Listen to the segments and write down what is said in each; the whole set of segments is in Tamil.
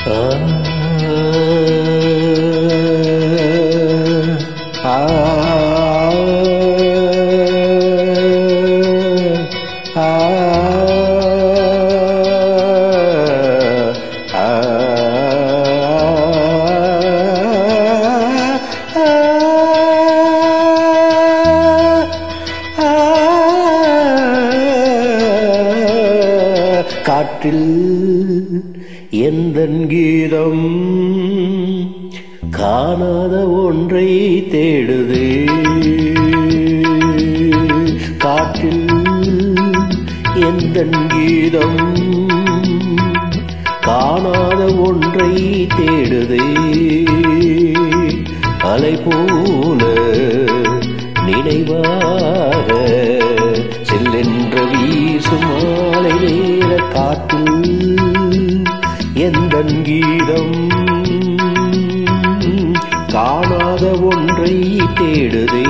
ஆ, ஆ, ஆ, ஆ, காற்றில் எந்தன் கீதம் காணாத ஒன்றை தேடுதே காற்றில் எந்தன் கீதம் காணாத ஒன்றை தேடுதே அலை போல நினைவாக செல்லென்ற வீசும் மாலை நேர காற்றில் எந்தன் கீதம் காணாத ஒன்றை தேடுதே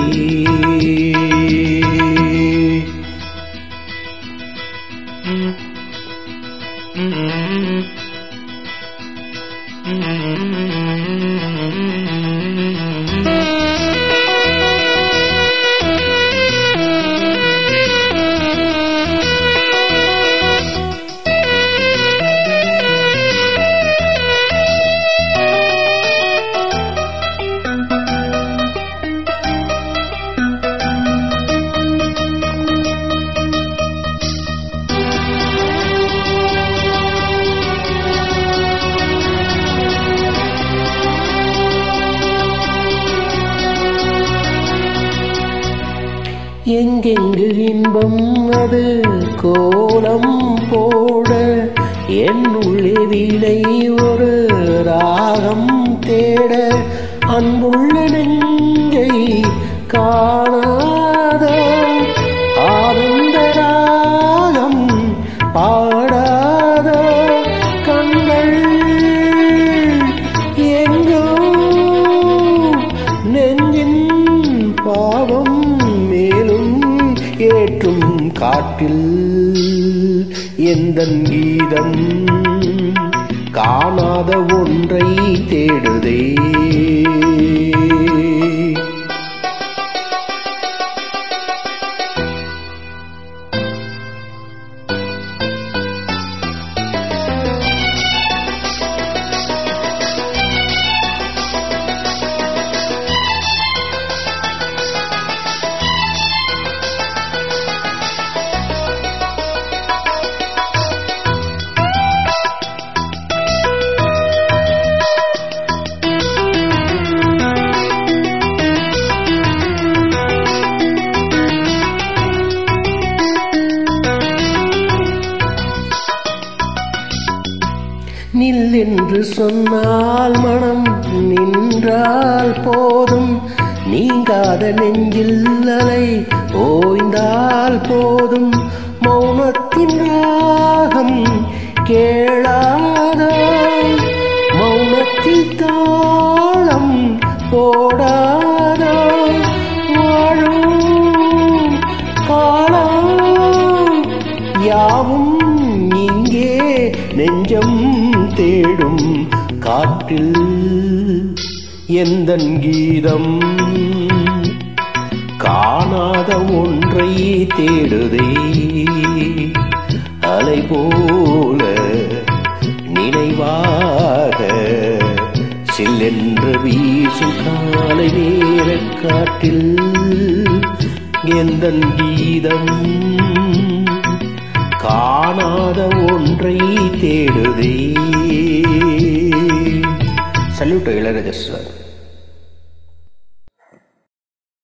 எங்கெங்கு இன்பம் அது கோலம் போட என் உள்ளே வீணை ஒரு ராகம் தேட அன்புள்ள நெஞ்சை காணாத ஆனந்த ராகம் பாடாத கண்கள் எங்கோ நெஞ்சின் பாவம் மேலும் ஏற்றும் காட்டில் எந்தன் கீதம் காணாத ஒன்றை தேடுதே நில் என்று சொன்னால் மனம் நின்றால் போதும் நீங்காத நெஞ்சில் அலை ஓய்ந்தால் போதும் மௌனத்தின் ராகம் கேளாதோ மௌனத்தில் தாளம் போடாதோ வாழும் காலம் யாவும் இங்கே நெஞ்சம் தேடும் காற்றில் எந்தன் கீதம் காணாத ஒன்றை தேடுதே அலை போல நினைவாக சில்லென்று வீசும் காலை நேர காட்டில் எந்தன் கீதம் காணாத ஒன்றை தேடுதே சல்யூட் இளையராஜா சார்